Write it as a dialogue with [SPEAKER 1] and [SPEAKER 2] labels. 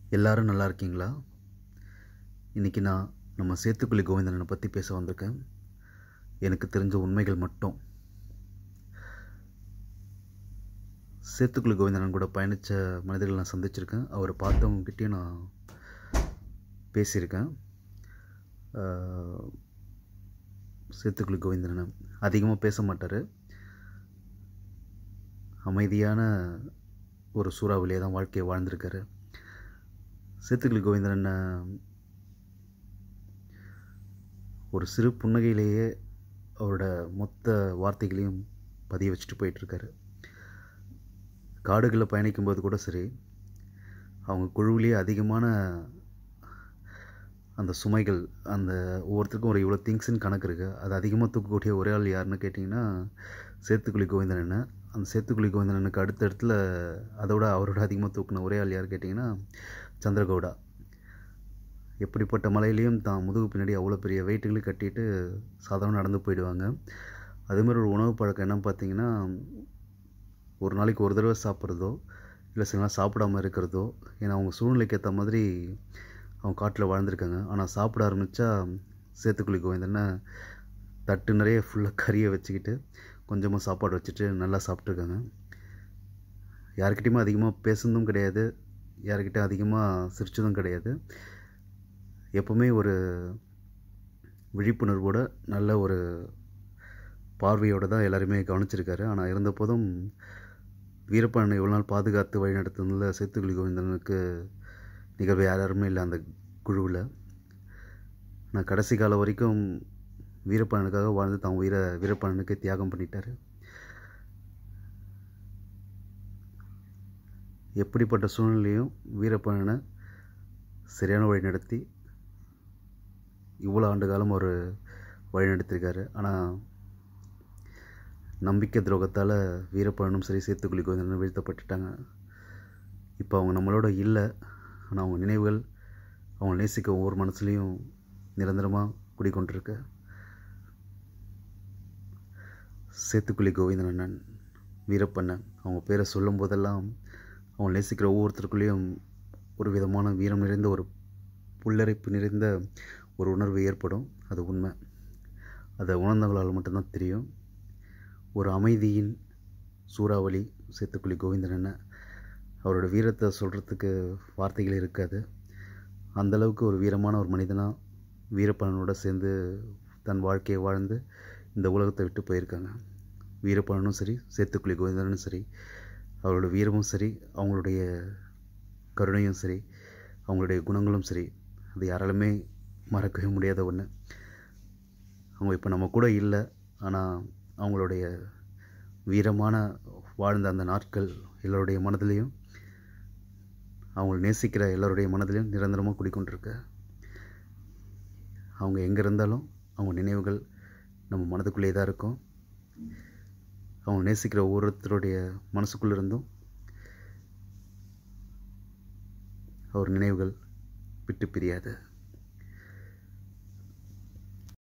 [SPEAKER 1] எல்லாரும் நல்லா இருக்கீங்களா இன்றைக்கி நான் நம்ம சேத்துக்குழி கோவிந்தனை பற்றி பேச வந்திருக்கேன் எனக்கு தெரிஞ்ச உண்மைகள் மட்டும் சேத்துக்குழி கோவிந்தனன் கூட பயணித்த மனிதர்கள் நான் சந்திச்சிருக்கேன் அவரை பார்த்தவங்ககிட்டயும் நான் பேசியிருக்கேன் ஆஹ், சேத்துக்குழி கோவிந்தனன் அதிகமாக பேச மாட்டார் அமைதியான ஒரு சூறாவளியாக தான் வாழ்க்கையை வாழ்ந்திருக்காரு சேத்துக்குழி கோவிந்தன் ஒரு சிறு புன்னகையிலேயே அவரோட மொத்த வார்த்தைகளையும் பதிய வச்சுட்டு போயிட்டுருக்காரு காடுகளில் பயணிக்கும்போது கூட சரி அவங்க குழுவிலேயே அதிகமான அந்த சுமைகள் அந்த ஒவ்வொருத்தருக்கும் ஒரு இவ்வளோ திங்ஸ்ன்னு கணக்கு இருக்குது அது அதிகமாக தூக்கக்கூடிய ஒரே ஆள் யாருன்னு கேட்டிங்கன்னா சேத்துக்குழி கோவிந்தன் அண்ணன் அந்த சேத்துக்குழி கோவிந்தன் அண்ணனுக்கு அடுத்த இடத்துல அதோட அவரோட அதிகமாக தூக்குன ஒரே ஆள் யார் கேட்டிங்கன்னா சந்திரகவுடா எப்படிப்பட்ட மலையிலையும் தான் முதுகு பின்னாடி அவ்வளோ பெரிய வெயிட்டுகளை கட்டிட்டு சாதாரண நடந்து போயிடுவாங்க அதேமாதிரி ஒரு உணவு பழக்கம் என்னன்னு பார்த்தீங்கன்னா ஒரு நாளைக்கு ஒரு தடவை சாப்பிட்றதோ இல்லை சில நாள் சாப்பிடாம இருக்கிறதோ ஏன்னா அவங்க சூழ்நிலைக்கு ஏற்ற மாதிரி அவங்க காட்டில் வாழ்ந்திருக்காங்க ஆனால் சாப்பிட ஆரம்பித்தா சேத்துக்குழி கோவிந்தன்னு தட்டு நிறைய ஃபுல்லாக கறியை வச்சுக்கிட்டு கொஞ்சமாக சாப்பாடு வச்சுட்டு நல்லா சாப்பிட்ருக்காங்க யார்கிட்டயுமே அதிகமாக பேசுனதும் கிடையாது யார்கிட்ட அதிகமாக சிரிச்சதும் கிடையாது எப்பவுமே ஒரு விழிப்புணர்வோட நல்ல ஒரு பார்வையோடு தான் எல்லாருமே கவனிச்சிருக்காரு ஆனால் இருந்தபோதும் வீரப்பண்ணை இவ்வளோ நாள் பாதுகாத்து வழிநடத்துனதில் சேத்துக்குழி கோவிந்தனுக்கு நிகழ்வு யாருமே இல்லை அந்த குழுவில் நான் கடைசி காலம் வரைக்கும் வீரப்பண்ணனுக்காக வாழ்ந்து தான் உயிரை வீரப்பண்ணனுக்கு தியாகம் பண்ணிட்டாரு எப்படிப்பட்ட சூழ்நிலையும் வீரப்பண்ணனை சரியான வழி நடத்தி இவ்வளோ ஆண்டு காலம் ஒரு வழி நடத்திருக்காரு ஆனால் நம்பிக்கை துரோகத்தால் வீரப்பண்ணனும் சரி சேத்துக்குழி கோவிந்தனும் வீழ்த்தப்பட்டுட்டாங்க இப்போ அவங்க நம்மளோட இல்லை ஆனால் அவங்க நினைவுகள் அவங்க நேசிக்க ஒவ்வொரு மனசுலேயும் நிரந்தரமாக குடிக்கொண்டிருக்கு சேத்துக்குழி கோவிந்தன் அண்ணன் வீரப்பண்ணன் அவங்க பேரை சொல்லும் போதெல்லாம் அவங்க நேசிக்கிற ஒவ்வொருத்தருக்குள்ளேயும் ஒரு விதமான வீரம் நிறைந்த ஒரு புல்லரைப்பு நிறைந்த ஒரு உணர்வு ஏற்படும் அது உண்மை அதை உணர்ந்தவங்களால் மட்டும்தான் தெரியும் ஒரு அமைதியின் சூறாவளி சேத்துக்குழி கோவிந்தன் அண்ணன் அவரோட வீரத்தை சொல்கிறதுக்கு வார்த்தைகள் இருக்காது அந்த அளவுக்கு ஒரு வீரமான ஒரு மனிதனாக வீரப்பண்ணனோட சேர்ந்து தன் வாழ்க்கையை வாழ்ந்து இந்த உலகத்தை விட்டு போயிருக்காங்க வீரப்பண்ணனும் சரி சேத்துக்குழி கோவிந்தனும் சரி அவரோட வீரமும் சரி அவங்களுடைய கருணையும் சரி அவங்களுடைய குணங்களும் சரி அது யாராலுமே மறக்கவே முடியாத ஒன்று அவங்க இப்போ நம்ம கூட இல்லை ஆனால் அவங்களுடைய வீரமான வாழ்ந்த அந்த நாட்கள் எல்லோருடைய மனதிலையும் அவங்களை நேசிக்கிற எல்லோருடைய மனதிலையும் நிரந்தரமாக குடிக்கொண்டிருக்கு அவங்க எங்கே இருந்தாலும் அவங்க நினைவுகள் நம்ம மனதுக்குள்ளே தான் இருக்கும் அவங்க நேசிக்கிற ஒவ்வொருத்தருடைய மனசுக்குள்ளே இருந்தும் அவர் நினைவுகள் விட்டு பிரியாது